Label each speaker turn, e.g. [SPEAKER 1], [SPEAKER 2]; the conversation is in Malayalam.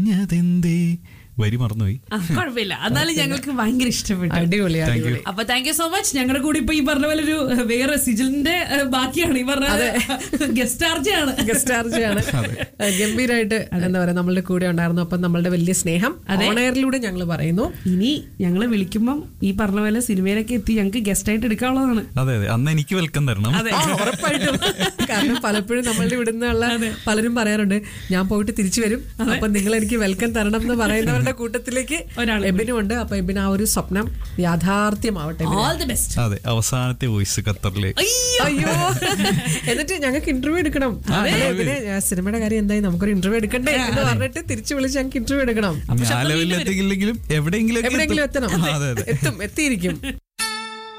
[SPEAKER 1] ഞാതെന്തേ വരി മറന്നുപോയി
[SPEAKER 2] ആ, കുഴപ്പമില്ല എന്നാലും ഞങ്ങൾക്ക് ഭയങ്കര ഇഷ്ടപ്പെട്ടു
[SPEAKER 3] അടിപൊളി
[SPEAKER 1] Thank you.
[SPEAKER 3] അടിപൊളി
[SPEAKER 2] അപ്പൊ താങ്ക് യു സോ മച്ച് ഞങ്ങളുടെ കൂടെ ഇപ്പൊ ഈ പറഞ്ഞ പോലെ ഒരു ഏഹ്, വേറെ സിജിലിന്റെ ഏഹ്, ബാക്കിയാണ് ഈ പറഞ്ഞ ഗസ്റ്റ് ചാർജാണ്
[SPEAKER 3] ഗസ്റ്റ് ചാർജാണ് ഗംഭീരമായിട്ട് എന്താ പറയാ നമ്മളുടെ കൂടെ ഉണ്ടായിരുന്നു അപ്പം നമ്മളുടെ വലിയ സ്നേഹം ഓണയറിലൂടെ ഞങ്ങൾ പറയുന്നു
[SPEAKER 2] ഇനി ഞങ്ങള് വിളിക്കുമ്പം ഈ പറഞ്ഞ പോലെ സിനിമയിലൊക്കെ എത്തി ഞങ്ങൾക്ക് ഗസ്റ്റ് ആയിട്ട് എടുക്കാനുള്ളതാണ്
[SPEAKER 1] അതെ അതെ അന്ന് എനിക്ക് വെൽക്കം തരണം
[SPEAKER 2] അതെ
[SPEAKER 3] ആ, ഉറപ്പായിട്ടും കാരണം പലപ്പോഴും നമ്മളുടെ ഇവിടുന്നുള്ള പലരും പറയാറുണ്ട് ഞാൻ പോയിട്ട് തിരിച്ചു വരും അപ്പൊ നിങ്ങൾ എനിക്ക് വെൽക്കം തരണം എന്ന് പറയുന്നവരുടെ കൂട്ടത്തിലേക്ക്
[SPEAKER 2] ഒരാൾ
[SPEAKER 3] എബിനും ഉണ്ട് അപ്പൊ എബിന് ആ ഒരു സ്വപ്നം യാഥാർത്ഥ്യമാവട്ടെ എബിന്.
[SPEAKER 2] ഓൾ ദി ബെസ്റ്റ്
[SPEAKER 1] അതെ അവസാനത്തെ വോയിസ് ഖത്തറിലെ
[SPEAKER 3] അയ്യോ എന്നിട്ട് ഞങ്ങൾക്ക് ഇന്റർവ്യൂ എടുക്കണം അതെ, എബിന് ഞാൻ സിനിമയുടെ കാര്യം എന്തായി നമുക്കൊരു ഇന്റർവ്യൂ എടുക്കണ്ടേ എന്ന് പറഞ്ഞിട്ട് തിരിച്ചു വിളിച്ച് ഞങ്ങൾക്ക് ഇന്റർവ്യൂ എടുക്കണം
[SPEAKER 1] ഞാൻ ലെവലിലെത്തിയില്ലെങ്കിലും എവിടെയെങ്കിലും
[SPEAKER 3] എവിടെയെങ്കിലും എത്തണം
[SPEAKER 1] അതെ അതെ
[SPEAKER 3] എത്തും എത്തിയിരിക്കും